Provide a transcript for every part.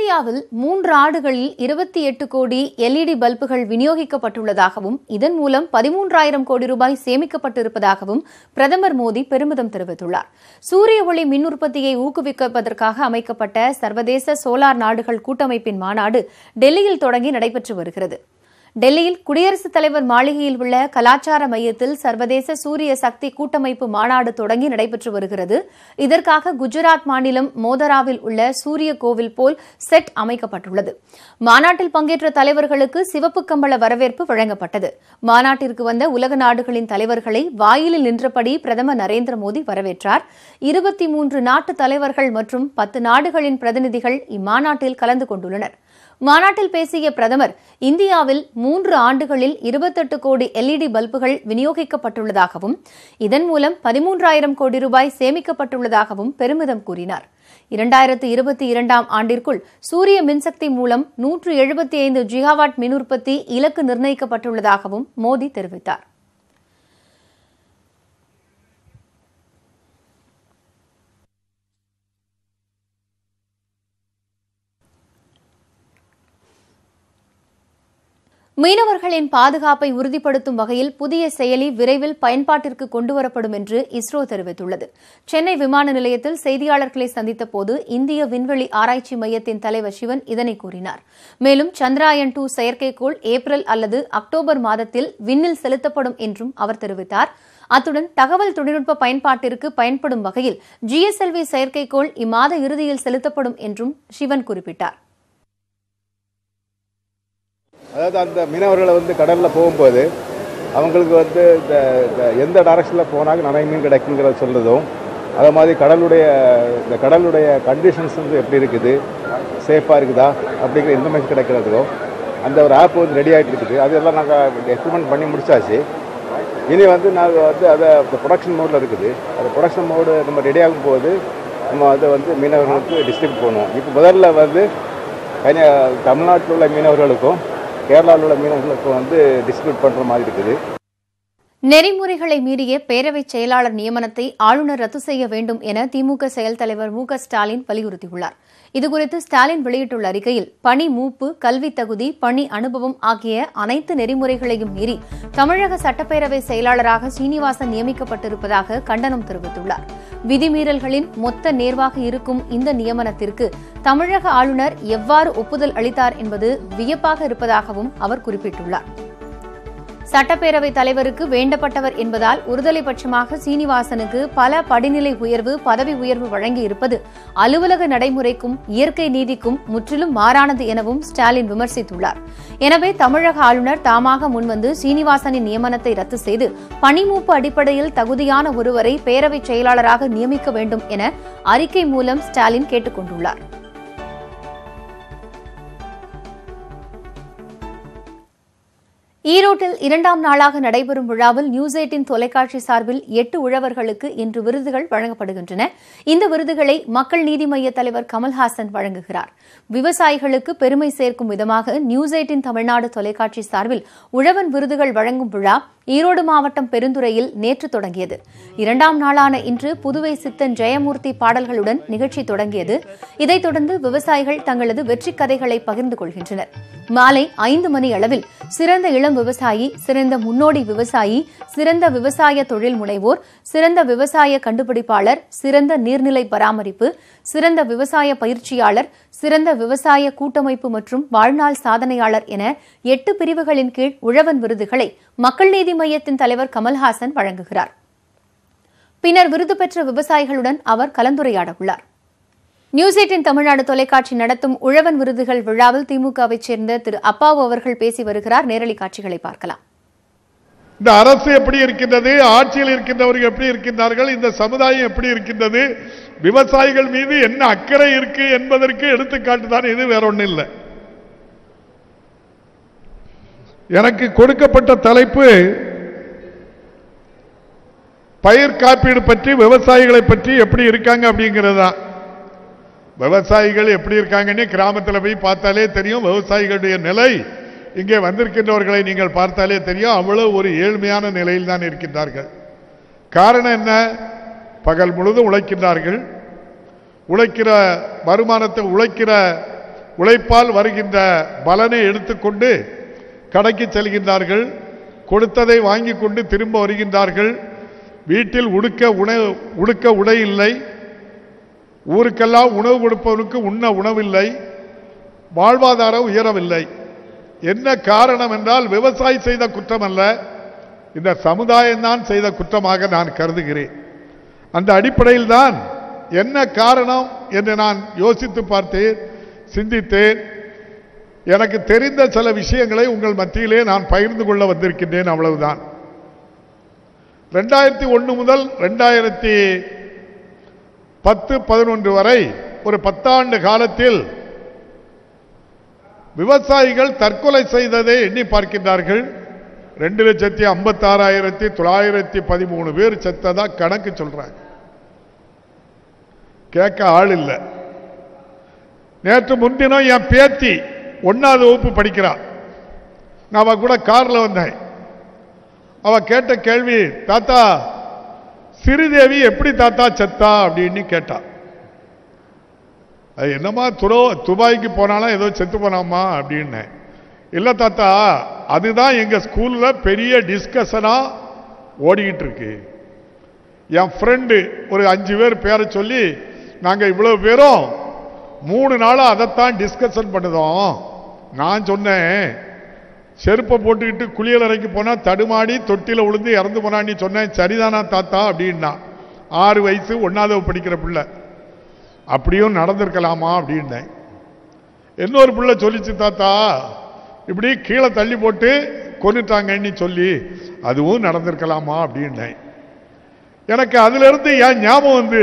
இந்தியாவில் மூன்று ஆண்டுகளில் இருபத்தி எட்டு கோடி எல்இடி பல்புகள் விநியோகிக்கப்பட்டுள்ளதாகவும் இதன் மூலம் பதிமூன்றாயிரம் கோடி ரூபாய் சேமிக்கப்பட்டிருப்பதாகவும் பிரதமர் மோடி பெருமிதம் தெரிவித்துள்ளார் சூரிய ஒளி மின் உற்பத்தியை ஊக்குவிப்பதற்காக அமைக்கப்பட்ட சர்வதேச சோலார் நாடுகள் கூட்டமைப்பின் மாநாடு டெல்லியில் தொடங்கி நடைபெற்று வருகிறது டெல்லியில் குடியரசுத் தலைவர் மாளிகையில் உள்ள கலாச்சார மையத்தில் சர்வதேச சூரிய சக்தி கூட்டமைப்பு மாநாடு தொடங்கி நடைபெற்று வருகிறது இதற்காக குஜராத் மாநிலம் மோதராவில் உள்ள சூரிய கோவில் போல் செட் அமைக்கப்பட்டுள்ளது மாநாட்டில் பங்கேற்ற தலைவர்களுக்கு சிவப்பு கம்பள வரவேற்பு வழங்கப்பட்டது மாநாட்டிற்கு வந்த உலக நாடுகளின் தலைவர்களை வாயிலில் நின்றபடி பிரதமர் நரேந்திர மோடி வரவேற்றார் இருபத்தி மூன்று நாட்டு தலைவர்கள் மற்றும் பத்து நாடுகளின் பிரதிநிதிகள் இம்மாநாட்டில் கலந்து கொண்டுள்ளனர் மாநாட்டில் பேசிய பிரதமர் இந்தியாவில் மூன்று ஆண்டுகளில் இருபத்தெட்டு கோடி எல்இடி பல்புகள் விநியோகிக்கப்பட்டுள்ளதாகவும் இதன் மூலம் பதிமூன்றாயிரம் கோடி ரூபாய் சேமிக்கப்பட்டுள்ளதாகவும் பெருமிதம் கூறினார் இரண்டாயிரத்து இருபத்தி இரண்டாம் ஆண்டிற்குள் சூரிய மின்சக்தி மூலம் நூற்று எழுபத்தி ஐந்து ஜிகாவாட் மின் உற்பத்தி இலக்கு நிர்ணயிக்கப்பட்டுள்ளதாகவும் மோடி தெரிவித்தார் மீனவர்களின் பாதுகாப்பை உறுதிப்படுத்தும் வகையில் புதிய செயலி விரைவில் பயன்பாட்டிற்கு கொண்டுவரப்படும் என்று இஸ்ரோ தெரிவித்துள்ளது சென்னை விமான நிலையத்தில் செய்தியாளர்களை சந்தித்த போது இந்திய விண்வெளி ஆராய்ச்சி மையத்தின் தலைவர் சிவன் இதனை கூறினார் மேலும் சந்திராயன் டூ செயற்கைக்கோள் ஏப்ரல் அல்லது அக்டோபர் மாதத்தில் விண்ணில் செலுத்தப்படும் என்றும் அவர் தெரிவித்தார் அத்துடன் தகவல் தொழில்நுட்ப பயன்பாட்டிற்கு பயன்படும் வகையில் ஜிஎஸ்எல்வி செயற்கைக்கோள் இம்மாத இறுதியில் செலுத்தப்படும் என்றும் சிவன் குறிப்பிட்டார் அதாவது அந்த மீனவர்களை வந்து கடலில் போகும்போது அவங்களுக்கு வந்து இந்த இந்த எந்த டைரக்ஷனில் போனாங்க நிறைய மீன் கிடைக்குங்கிறத சொல்கிறதும் அதே மாதிரி கடலுடைய இந்த கடலுடைய கண்டிஷன்ஸ் வந்து எப்படி இருக்குது சேஃபாக இருக்குதா அப்படிங்கிற இன்ஃபர்மேஷன் கிடைக்கிறதுக்கும் அந்த ஒரு ஆப் வந்து ரெடி ஆகிட்டு இருக்குது அதெல்லாம் நாங்கள் எக்ஸ்பிரிமெண்ட் பண்ணி முடிச்சாச்சு இனி வந்து நாங்கள் வந்து அதை ப்ரொடக்ஷன் மோடில் இருக்குது அந்த ப்ரொடக்ஷன் மோடு நம்ம ரெடி ஆகும்போது நம்ம அதை வந்து மீனவர்களுக்கு டிஸ்ட்ரிபியூட் பண்ணுவோம் இப்போ முதல்ல வந்து கன்னியா தமிழ்நாட்டில் உள்ள மீனவர்களுக்கும் கேரளாவில் உள்ள மீனவர்களுக்கும் வந்து டிஸ்ட்ரிபியூட் பண்ணுற மாதிரி இருக்குது நெறிமுறைகளை மீறிய பேரவைச் செயலாளர் நியமனத்தை ஆளுநர் ரத்து செய்ய வேண்டும் என திமுக செயல் தலைவர் மு க ஸ்டாலின் வலியுறுத்தியுள்ளார் இதுகுறித்து ஸ்டாலின் வெளியிட்டுள்ள அறிக்கையில் பணி மூப்பு கல்வி தகுதி பணி அனுபவம் ஆகிய அனைத்து நெறிமுறைகளையும் மீறி தமிழக சட்டப்பேரவை செயலாளராக சீனிவாசன் நியமிக்கப்பட்டிருப்பதாக கண்டனம் தெரிவித்துள்ளார் விதிமீறல்களின் மொத்த நேர்வாக இருக்கும் இந்த நியமனத்திற்கு தமிழக ஆளுநர் எவ்வாறு ஒப்புதல் அளித்தார் என்பது வியப்பாக இருப்பதாகவும் அவர் குறிப்பிட்டுள்ளார் சட்டப்பேரவைத் தலைவருக்கு வேண்டப்பட்டவர் என்பதால் ஒருதலைபட்சமாக சீனிவாசனுக்கு பல படிநிலை உயர்வு பதவி உயர்வு வழங்கி இருப்பது அலுவலக நடைமுறைக்கும் இயற்கை நீதிக்கும் முற்றிலும் மாறானது எனவும் ஸ்டாலின் விமர்சித்துள்ளார் எனவே தமிழக ஆளுநர் தாமாக முன்வந்து சீனிவாசனின் நியமனத்தை ரத்து செய்து பணிமூப்பு அடிப்படையில் தகுதியான ஒருவரை பேரவைச் செயலாளராக நியமிக்க வேண்டும் என அறிக்கை மூலம் ஸ்டாலின் கேட்டுக் கொண்டுள்ளார் ஈரோட்டில் இரண்டாம் நாளாக நடைபெறும் விழாவில் நியூஸ் எயிட்டின் தொலைக்காட்சி சார்பில் எட்டு உழவர்களுக்கு இன்று விருதுகள் வழங்கப்படுகின்றன இந்த விருதுகளை மக்கள் நீதி மய்ய தலைவர் கமல்ஹாசன் வழங்குகிறார் விவசாயிகளுக்கு பெருமை சேர்க்கும் விதமாக நியூஸ் எயிட்டின் தமிழ்நாடு தொலைக்காட்சி சார்பில் உழவன் விருதுகள் வழங்கும் விழா ஈரோடு மாவட்டம் பெருந்துறையில் நேற்று தொடங்கியது இரண்டாம் நாளான இன்று புதுவை சித்தன் ஜெயமூர்த்தி பாடல்களுடன் நிகழ்ச்சி தொடங்கியது இதைத் தொடர்ந்து விவசாயிகள் தங்களது வெற்றிக் கதைகளை பகிர்ந்து கொள்கின்றனர் மாலை ஐந்து மணி அளவில் சிறந்த இளம் விவசாயி சிறந்த முன்னோடி விவசாயி சிறந்த விவசாய தொழில் முனைவோர் சிறந்த விவசாய கண்டுபிடிப்பாளர் சிறந்த நீர்நிலை பராமரிப்பு சிறந்த விவசாய பயிற்சியாளர் சிறந்த விவசாய கூட்டமைப்பு மற்றும் வாழ்நாள் சாதனையாளர் என எட்டு பிரிவுகளின் கீழ் உழவன் விருதுகளை மக்கள் நீதி மையத்தின் தலைவர் கமல்ஹாசன் வழங்குகிறார் பின்னர் விருது பெற்ற விவசாயிகளுடன் அவர் கலந்துரையாட உள்ளார் நியூஸ் எயிட்டின் தமிழ்நாடு தொலைக்காட்சி நடத்தும் உழவன் விருதுகள் விழாவில் திமுகவைச் சேர்ந்த திரு அப்பாவு அவர்கள் பேசி வருகிறார் நேரலை காட்சிகளை பார்க்கலாம் இந்த அரசு எப்படி இருக்கின்றது ஆட்சியில் இருக்கின்றவர்கள் எப்படி இருக்கின்றார்கள் இந்த சமுதாயம் எப்படி இருக்கின்றது விவசாயிகள் மீது என்ன அக்கறை இருக்கு என்பதற்கு எடுத்துக்காட்டு தான் இது வேற ஒண்ணும் இல்லை எனக்கு கொடுக்கப்பட்ட தலைப்பு பயிர் காப்பீடு பற்றி விவசாயிகளை பற்றி எப்படி இருக்காங்க அப்படிங்கிறது தான் விவசாயிகள் எப்படி இருக்காங்கன்னு கிராமத்தில் போய் பார்த்தாலே தெரியும் விவசாயிகளுடைய நிலை இங்கே வந்திருக்கின்றவர்களை நீங்கள் பார்த்தாலே தெரியும் அவ்வளவு ஒரு ஏழ்மையான நிலையில் தான் இருக்கின்றார்கள் காரணம் என்ன பகல் முழுதும் உழைக்கின்றார்கள் உழைக்கிற வருமானத்தை உழைக்கிற உழைப்பால் வருகின்ற பலனை எடுத்துக்கொண்டு கடைக்கு செல்கின்றார்கள் கொடுத்ததை வாங்கி கொண்டு திரும்ப வருகின்றார்கள் வீட்டில் உடுக்க உணவு உடுக்க உடை இல்லை ஊருக்கெல்லாம் உணவு கொடுப்பவனுக்கு உண்ண உணவில்லை வாழ்வாதாரம் உயரவில்லை என்ன காரணம் என்றால் விவசாயி செய்த குற்றம் அல்ல இந்த சமுதாயம் தான் செய்த குற்றமாக நான் கருதுகிறேன் அந்த அடிப்படையில் தான் என்ன காரணம் என்று நான் யோசித்து பார்த்தேன் சிந்தித்தேன் எனக்கு தெரிந்த சில விஷயங்களை உங்கள் மத்தியிலே நான் பகிர்ந்து கொள்ள வந்திருக்கின்றேன் அவ்வளவுதான் ரெண்டாயிரத்தி ஒன்று முதல் ரெண்டாயிரத்தி பத்து பதினொன்று வரை ஒரு பத்தாண்டு காலத்தில் விவசாயிகள் தற்கொலை செய்ததை எண்ணி பார்க்கின்றார்கள் ரெண்டு லட்சத்தி ஐம்பத்தாறாயிரத்தி தொள்ளாயிரத்தி பதிமூணு பேர் செத்ததா கணக்கு சொல்றாங்க கேட்க ஆள் இல்லை நேற்று முன்தினம் என் பேத்தி ஒன்னாவது வகுப்பு படிக்கிறான் நான் அவ கூட கார்ல வந்தேன் அவ கேட்ட கேள்வி தாத்தா சிறுதேவி எப்படி தாத்தா செத்தா அப்படின்னு கேட்டா அது என்னமா துரோ துபாய்க்கு போனாலும் ஏதோ செத்து போனாமா அப்படின்னு இல்ல தாத்தா அதுதான் எங்க ஸ்கூல்ல பெரிய டிஸ்கஷனா ஓடிக்கிட்டு இருக்கு என் ஃப்ரெண்டு ஒரு அஞ்சு பேர் பேரை சொல்லி நாங்க இவ்வளவு பேரும் மூணு நாளா அதைத்தான் டிஸ்கஷன் பண்ணுதோம் நான் சொன்னேன் செருப்பை போட்டுக்கிட்டு குளியலறைக்கு போனா தடுமாடி தொட்டில விழுந்து இறந்து போனான்னு சொன்னேன் சரிதானா தாத்தா அப்படின்னா ஆறு வயசு ஒன்னாவது படிக்கிற பிள்ளை அப்படியும் நடந்திருக்கலாமா அப்படின்னேன் இன்னொரு பிள்ளை சொல்லிச்சு தாத்தா இப்படி கீழே தள்ளி போட்டு கொன்னுட்டாங்கன்னு சொல்லி அதுவும் நடந்திருக்கலாமா அப்படின்னேன் எனக்கு அதுல இருந்து என் ஞாபகம் வந்து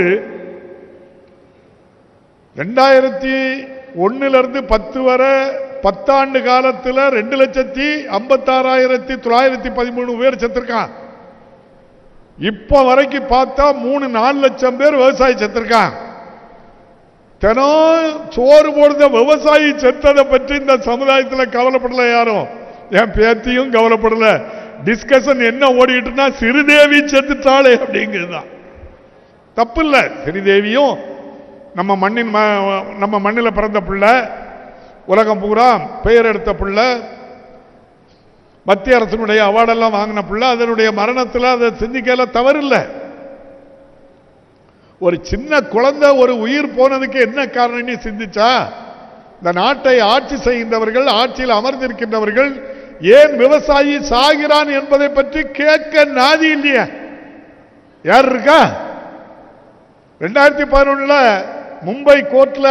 ரெண்டாயிரத்தி ஒன்னுல இருந்து பத்து வரை பத்தாண்டு காலத்துல ரெண்டு லட்சத்தி ஐம்பத்தாறாயிரத்தி தொள்ளாயிரத்தி பதிமூணு பேர் செத்துருக்கான் இப்ப வரைக்கும் பார்த்தா மூணு நாலு லட்சம் பேர் விவசாயி செத்துருக்கான் தினம் சோறு போடுற விவசாயி செத்ததை பற்றி இந்த சமுதாயத்தில் கவலைப்படல யாரும் என் பேத்தியும் கவலைப்படல டிஸ்கஷன் என்ன ஓடிட்டுனா சிறுதேவி செத்துட்டாளே அப்படிங்கிறதுதான் தப்பு இல்ல சிறுதேவியும் நம்ம மண்ணின் ம- நம்ம மண்ணில் பிறந்த பிள்ளை உலகம் பூரா பெயர் எடுத்த பிள்ளை மத்திய அரசினுடைய அவார்டெல்லாம் வாங்கின பிள்ளை அதனுடைய மரணத்தில் அதை சிந்திக்கல தவறில்லை ஒரு சின்ன குழந்தை ஒரு உயிர் போனதுக்கு என்ன காரணம்னு சிந்திச்சா இந்த நாட்டை ஆட்சி செய்கின்றவர்கள் ஆட்சியில் அமர்ந்திருக்கின்றவர்கள் ஏன் விவசாயி சாகிறான் என்பதை பற்றி கேட்க நாதி இல்லையா யார் இருக்கா ரெண்டாயிரத்தி பதினொன்னுல மும்பை கோர்ட்ல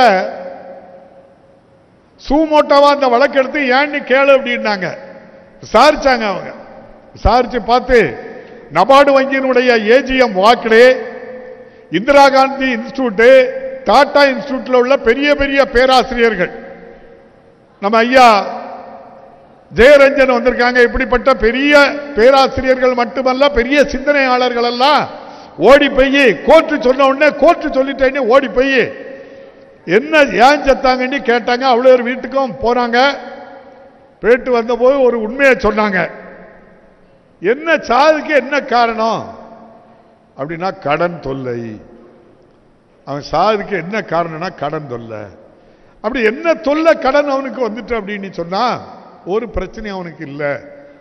சூமோட்டோவா அந்த வழக்கு எடுத்து ஏன்னு கேளு அப்படின்னாங்க விசாரிச்சாங்க அவங்க விசாரிச்சு பார்த்து நபார்டு வங்கியினுடைய ஏஜிஎம் வாக்கடே இந்திரா காந்தி இன்ஸ்டிடியூட் டாடா இன்ஸ்டிடியூட்ல உள்ள பெரிய பெரிய பேராசிரியர்கள் நம்ம ஐயா ஜெயரஞ்சன் வந்திருக்காங்க இப்படிப்பட்ட பெரிய பேராசிரியர்கள் மட்டுமல்ல பெரிய சிந்தனையாளர்கள் எல்லாம் ஓடி போய் கோர்ட்டு சொன்ன உடனே கோர்ட்டு சொல்லிட்டேன்னு ஓடி போய் என்ன ஏன் செத்தாங்கன்னு கேட்டாங்க அவ்வளோ ஒரு வீட்டுக்கும் போனாங்க போயிட்டு வந்தபோது ஒரு உண்மையை சொன்னாங்க என்ன சாதுக்கு என்ன காரணம் அப்படின்னா கடன் தொல்லை அவன் சாதுக்கு என்ன காரணம்னா கடன் தொல்லை அப்படி என்ன தொல்லை கடன் அவனுக்கு வந்துட்டு அப்படின்னு சொன்னா ஒரு பிரச்சனையும் அவனுக்கு இல்லை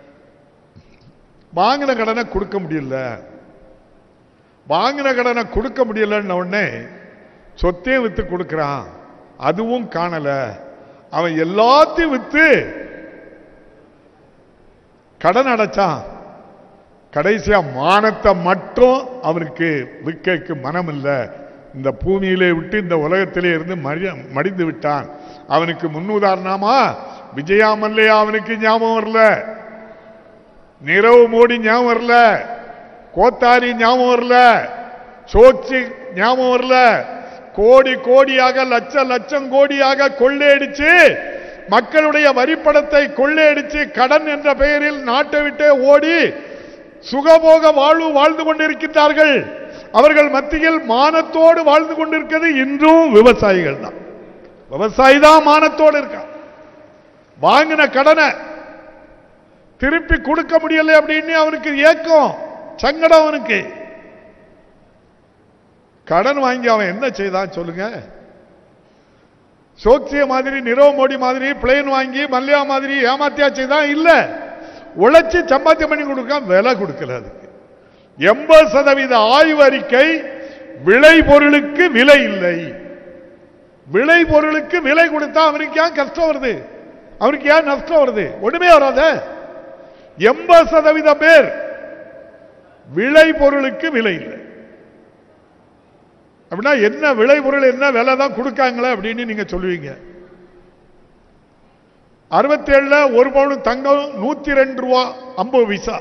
வாங்கின கடனை கொடுக்க முடியல வாங்கின கடனை கொடுக்க முடியலன்ன உடனே சொத்தையும் வித்து கொடுக்கிறான் அதுவும் காணல அவன் எல்லாத்தையும் வித்து கடன் அடைச்சான் கடைசியா மானத்தை மட்டும் அவனுக்கு விற்கைக்கு மனம் இல்லை இந்த பூமியிலே விட்டு இந்த உலகத்திலே இருந்து மறி- மடிந்து விட்டான் அவனுக்கு முன்னுதாரணமா விஜயா மல்லையா அவனுக்கு ஞாபகம் வரல நிரவ் மோடி ஞாபகம் வரல கோத்தாரி ஞாபகம் வரல சோக்சி ஞாபகம் வரல கோடி கோடியாக லட்ச லட்சம் கோடியாக கொள்ளையடிச்சு மக்களுடைய வரிப்பணத்தை கொள்ளையடிச்சு கடன் என்ற பெயரில் நாட்டை விட்டே ஓடி சுகபோக வாழ்வு வாழ்ந்து கொண்டிருக்கின்றார்கள் அவர்கள் மத்தியில் மானத்தோடு வாழ்ந்து கொண்டிருக்கிறது இன்றும் விவசாயிகள் தான் விவசாயி தான் மானத்தோடு இருக்கான் வாங்கின கடனை திருப்பி கொடுக்க முடியல அப்படின்னு அவனுக்கு ஏக்கம் சங்கடம் அவனுக்கு கடன் வாங்கி அவன் என்ன செய்தான் சொல்லுங்க சோக்சிய மாதிரி நிரவ் மோடி மாதிரி பிளேன் வாங்கி மல்லையா மாதிரி ஏமாத்தியாச்சு தான் இல்ல உழைச்சி சம்பாத்தியம் பண்ணி கொடுக்க விலை கொடுக்கல அதுக்கு எண்பது சதவீத ஆய்வு அறிக்கை விளை பொருளுக்கு விலை இல்லை விளை பொருளுக்கு விலை கொடுத்தா அவனுக்கு ஏன் கஷ்டம் வருது அவனுக்கு ஏன் நஷ்டம் வருது ஒண்ணுமே வராத எண்பது சதவீதம் பேர் விளை பொருளுக்கு விலை இல்லை அப்படின்னா என்ன விளை பொருள் என்ன விலை தான் கொடுக்காங்களே அப்படின்னு நீங்க சொல்லுவீங்க அறுபத்தேழுல ஒரு பவுன் தங்கம் நூத்தி ரெண்டு ரூபா ஐம்பது பைசா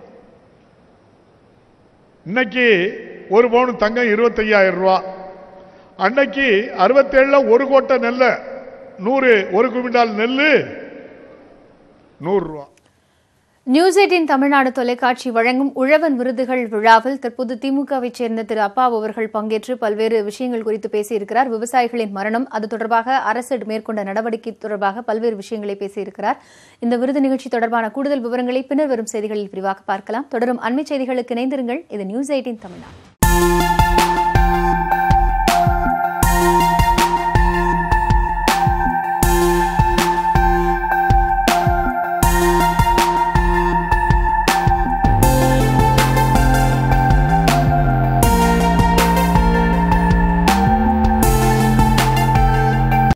இன்னைக்கு ஒரு பவுன் தங்கம் இருபத்தையாயிரம் ரூபா அன்னைக்கு அறுபத்தேழுல ஒரு கோட்டை நெல்ல நூறு ஒரு குவிண்டால் நெல்லு நூறு ரூபா நியூஸ் எயிட்டின் தமிழ்நாடு தொலைக்காட்சி வழங்கும் உழவன் விருதுகள் விழாவில் தற்போது திமுகவைச் சேர்ந்த திரு அப்பாவு அவர்கள் பங்கேற்று பல்வேறு விஷயங்கள் குறித்து பேசியிருக்கிறார் விவசாயிகளின் மரணம் அது தொடர்பாக அரசு மேற்கொண்ட நடவடிக்கை தொடர்பாக பல்வேறு விஷயங்களை பேசியிருக்கிறார் இந்த விருது நிகழ்ச்சி தொடர்பான கூடுதல் விவரங்களை பின்னர் வரும் செய்திகளில் விரிவாக பார்க்கலாம் தொடரும் அண்மை செய்திகளுக்கு இணைந்திருங்கள் இது நியூஸ் எயிட்டின் தமிழ்நாடு